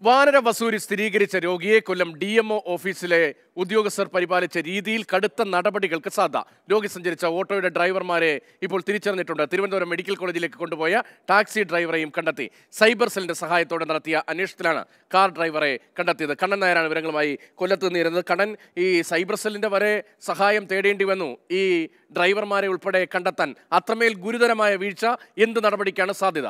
വാനര വസൂരി സ്ഥിരീകരിച്ച രോഗിയെ കൊല്ലം ഡി എം ഒ ഓഫീസിലെ ഉദ്യോഗസ്ഥർ പരിപാലിച്ച രീതിയിൽ കടുത്ത നടപടികൾക്ക് സാധ്യത രോഗി സഞ്ചരിച്ച ഓട്ടോയുടെ ഡ്രൈവർമാരെ ഇപ്പോൾ തിരിച്ചറിഞ്ഞിട്ടുണ്ട് തിരുവനന്തപുരം മെഡിക്കൽ കോളേജിലേക്ക് കൊണ്ടുപോയ ടാക്സി ഡ്രൈവറെയും കണ്ടെത്തി സൈബർ സെല്ലിന്റെ സഹായത്തോടെ നടത്തിയ അന്വേഷണത്തിലാണ് കാർ ഡ്രൈവറെ കണ്ടെത്തിയത് കണ്ണൻ നായരാണ് വിവരങ്ങളുമായി കൊല്ലത്ത് നിന്നിരുന്നത് കണ്ണൻ ഈ സൈബർ സെല്ലിന്റെ വരെ സഹായം തേടേണ്ടി വന്നു ഈ ഡ്രൈവർമാരെ ഉൾപ്പെടെ കണ്ടെത്താൻ അത്രമേൽ ഗുരുതരമായ വീഴ്ച എന്ത് നടപടിക്കാണ് സാധ്യത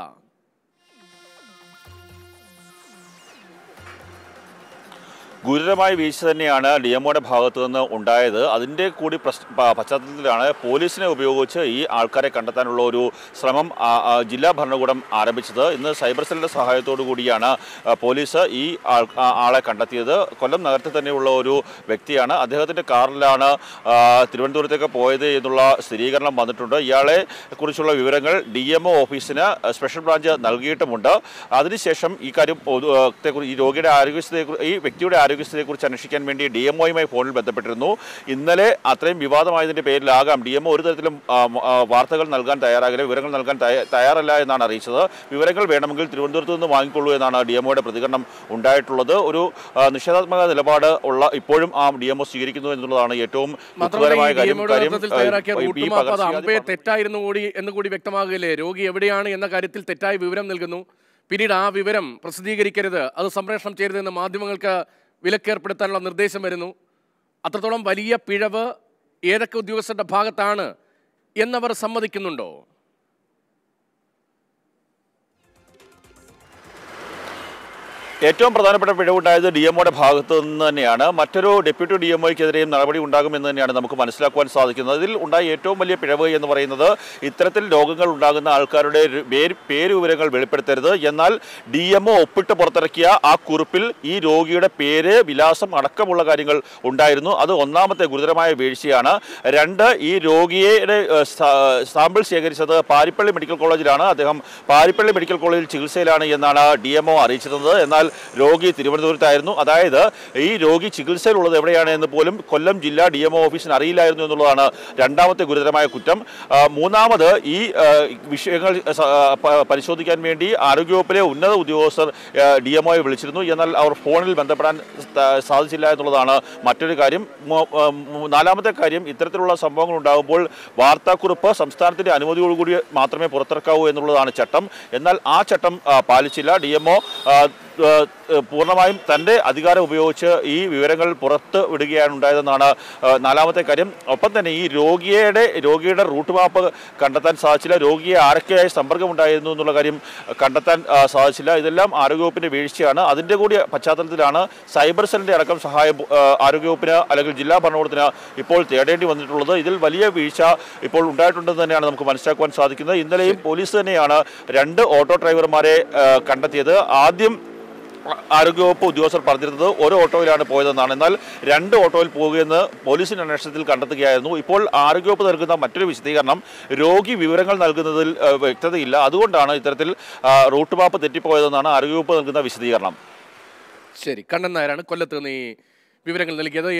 ഗുരുതരമായ വീഴ്ച തന്നെയാണ് ഡി എമ്മോയുടെ ഭാഗത്തു നിന്ന് ഉണ്ടായത് അതിൻ്റെ കൂടി പ്രശ്- പ- പശ്ചാത്തലത്തിലാണ് പോലീസിനെ ഉപയോഗിച്ച് ഈ ആൾക്കാരെ കണ്ടെത്താനുള്ള ഒരു ശ്രമം ആ, ആ, ജില്ലാ ഭരണകൂടം ആരംഭിച്ചത് ഇന്ന് സൈബർ സെല്ലിൻ്റെ സഹായത്തോടു കൂടിയാണ് ആ, പോലീസ് ഈ ആൾ ആ, ആളെ കണ്ടെത്തിയത് കൊല്ലം നഗരത്തിൽ തന്നെയുള്ള ഒരു വ്യക്തിയാണ് അദ്ദേഹത്തിൻ്റെ കാറിലാണ് ആ, തിരുവനന്തപുരത്തേക്ക് പോയത് എന്നുള്ള സ്ഥിരീകരണം വന്നിട്ടുണ്ട് ഇയാളെ കുറിച്ചുള്ള വിവരങ്ങൾ ഡി എം ഒ ഓഫീസിന് സ്പെഷ്യൽ ബ്രാഞ്ച് നൽകിയിട്ടുമുണ്ട് അതിനുശേഷം ഈ കാര്യം പൊതു- ആ, ത്തെക്കുറി- ഈ രോഗിയുടെ ആരോഗ്യസ്ഥയെ ഈ വ്യക്തിയുടെ ആരോഗ്യസ്ഥയെക്കുറിച്ച് അന്വേഷിക്കാൻ വേണ്ടി ഡി എം ഒയുമായി ഫോണിൽ ബന്ധപ്പെട്ടിരുന്നു ഇന്നലെ അത്രയും വിവാദമായതിൻ്റെ പേരിലാകാം ഡി എം ഒ ഒരു തരത്തിലും ആ, മ- ആ, വാർത്തകൾ നൽകാൻ തയ്യാറാകില്ല വിവരങ്ങൾ നൽകാൻ തയ്യ- തയ്യാറല്ല എന്നാണ് അറിയിച്ചത് വിവരങ്ങൾ വേണമെങ്കിൽ തിരുവനന്തപുരത്ത് നിന്ന് വാങ്ങിക്കൊള്ളൂ എന്നാണ് ഡി എം ഒയുടെ പ്രതികരണം ഉണ്ടായിട്ടുള്ളത് ഒരു ആ, നിഷേധാത്മക നിലപാട് ഉള്ള ഇപ്പോഴും ആ ഡി എം ഒ സ്വീകരിക്കുന്നു എന്നുള്ളതാണ് ഏറ്റവും മാത്രമല്ല ദുഃഖകരമായ ഈ കാര്യം DMO യുടെ കാര്യം നേതൃത്വത്തിൽ ആ, തയ്യാറാക്കിയ ഈ റൂട്ട് മാപ്പ് അത് പകർച്ചവ്യാധി അമ്പേ തെറ്റായിരുന്നു കൂടി എന്ന് കൂടി വ്യക്തമാകില്ലേ രോഗി എവിടെയാണ് എന്ന കാര്യത്തിൽ തെറ്റായ വിവരം നൽകുന്നു പിന്നീട് ആ വിവരം പ്രസിദ്ധീകരിക്കരുത് അത് സംപ്രേഷണം ചെയ്യരുതെന്ന് മാധ്യമങ്ങൾക്ക് വിലക്കേർപ്പെടുത്താനുള്ള നിർദ്ദേശം വരുന്നു അത്രത്തോളം വലിയ പിഴവ് ഏതൊക്കെ ഉദ്യോഗസ്ഥരുടെ ഭാഗത്താണ് എന്നവർ സമ്മതിക്കുന്നുണ്ടോ ഏറ്റവും പ്രധാനപ്പെട്ട പിഴവുണ്ടായത് ഡി എമ്മോയുടെ ഭാഗത്തു നിന്ന് തന്നെയാണ് മറ്റൊരു ഡെപ്യൂട്ടി ഡി എംഒയ്ക്കെതിരെയും നടപടി ഉണ്ടാകുമെന്ന് തന്നെയാണ് നമുക്ക് മനസ്സിലാക്കുവാൻ സാധിക്കുന്നത് ഇതിൽ ഉണ്ടായ ഏറ്റവും വലിയ പിഴവ് എന്ന് പറയുന്നത് ഇത്തരത്തിൽ രോഗങ്ങൾ ഉണ്ടാകുന്ന ആൾക്കാരുടെ രു- പേര് പേര് വിവരങ്ങൾ വെളിപ്പെടുത്തരുത് എന്നാൽ ഡി എംഒ ഒപ്പിട്ട് പുറത്തിറക്കിയ ആ കുറിപ്പിൽ ഈ രോഗിയുടെ പേര് വിലാസം അടക്കമുള്ള കാര്യങ്ങൾ ഉണ്ടായിരുന്നു അത് ഒന്നാമത്തെ ഗുരുതരമായ വീഴ്ചയാണ് രണ്ട് ഈ രോഗിയുടെ ഏഹ്, സാ- സാമ്പിൾ ശേഖരിച്ചത് പാരിപ്പള്ളി മെഡിക്കൽ കോളേജിലാണ് അദ്ദേഹം പാരിപ്പള്ളി മെഡിക്കൽ കോളേജിൽ ചികിത്സയിലാണ് എന്നാണ് ഡി എംഒ അറിയിച്ചിരുന്നത് എന്നാൽ രോഗി തിരുവനന്തപുരത്തായിരുന്നു അതായത് ഈ രോഗി ചികിത്സയിലുള്ളത് എവിടെയാണ് എന്ന് പോലും കൊല്ലം ജില്ലാ ഡി എംഒ ഓഫീസിന് അറിയില്ലായിരുന്നു എന്നുള്ളതാണ് രണ്ടാമത്തെ ഗുരുതരമായ കുറ്റം ആ, മൂന്നാമത് ഈ ആ, വിഷയങ്ങൾ സ- ആ, പ- പരിശോധിക്കാൻ വേണ്ടി ആരോഗ്യവകുപ്പിലെ ഉന്നത ഉദ്യോഗസ്ഥർ ഡി എംഒയെ വിളിച്ചിരുന്നു എന്നാൽ അവർ ഫോണിൽ ബന്ധപ്പെടാൻ ത- സാധിച്ചില്ല എന്നുള്ളതാണ് മറ്റൊരു കാര്യം മൂ- ആ, മൂ- നാലാമത്തെ കാര്യം ഇത്തരത്തിലുള്ള സംഭവങ്ങൾ ഉണ്ടാകുമ്പോൾ വാർത്താക്കുറിപ്പ് സംസ്ഥാനത്തിന്റെ അനുമതിയോടുകൂടി മാത്രമേ പുറത്തിറക്കാവൂ എന്നുള്ളതാണ് ചട്ടം എന്നാൽ ആ ചട്ടം ആ, പാലിച്ചില്ല ഡി എംഒ പൂർണ്ണമായും തൻ്റെ അധികാരം ഉപയോഗിച്ച് ഈ വിവരങ്ങൾ പുറത്ത് വിടുകയാണ് ഉണ്ടായതെന്നാണ് ആ, നാലാമത്തെ കാര്യം ഒപ്പം തന്നെ ഈ രോഗിയുടെ രോഗിയുടെ റൂട്ട് മാപ്പ് കണ്ടെത്താൻ സാധിച്ചില്ല രോഗിയെ ആരൊക്കെയായി സമ്പർക്കമുണ്ടായിരുന്നു എന്നുള്ള കാര്യം കണ്ടെത്താൻ ആ, സാധിച്ചില്ല ഇതെല്ലാം ആരോഗ്യവകുപ്പിന്റെ വീഴ്ചയാണ് അതിൻ്റെ കൂടി പശ്ചാത്തലത്തിലാണ് സൈബർ സെല്ലിന്റെ അടക്കം സഹായം ആ, ആരോഗ്യവകുപ്പിന് അല്ലെങ്കിൽ ജില്ലാ ഭരണകൂടത്തിന് ഇപ്പോൾ തേടേണ്ടി വന്നിട്ടുള്ളത് ഇതിൽ വലിയ വീഴ്ച ഇപ്പോൾ ഉണ്ടായിട്ടുണ്ടെന്ന് തന്നെയാണ് നമുക്ക് മനസ്സിലാക്കുവാൻ സാധിക്കുന്നത് ഇന്നലെയും പോലീസ് തന്നെയാണ് രണ്ട് ഓട്ടോ ഡ്രൈവർമാരെ ആ, കണ്ടെത്തിയത് ആദ്യം ആരോഗ്യവകുപ്പ് ഉദ്യോഗസ്ഥർ പറഞ്ഞിരുന്നത് ഒരു ഓട്ടോയിലാണ് പോയതെന്നാണ് എന്നാൽ രണ്ട് ഓട്ടോയിൽ പോകുകയെന്ന് പോലീസിന്റെ അന്വേഷണത്തിൽ കണ്ടെത്തുകയായിരുന്നു ഇപ്പോൾ ആരോഗ്യവകുപ്പ് നൽകുന്ന മറ്റൊരു വിശദീകരണം രോഗി വിവരങ്ങൾ നൽകുന്നതിൽ ആ, വ്യക്തതയില്ല അതുകൊണ്ടാണ് ഇത്തരത്തിൽ ആ, റൂട്ട് മാപ്പ് തെറ്റിപ്പോയതെന്നാണ് ആരോഗ്യവകുപ്പ് നൽകുന്ന വിശദീകരണം ശരി കണ്ണൻ നായരാണ് കൊല്ലത്ത് നിന്ന് ഈ വിവരങ്ങൾ നൽകിയത്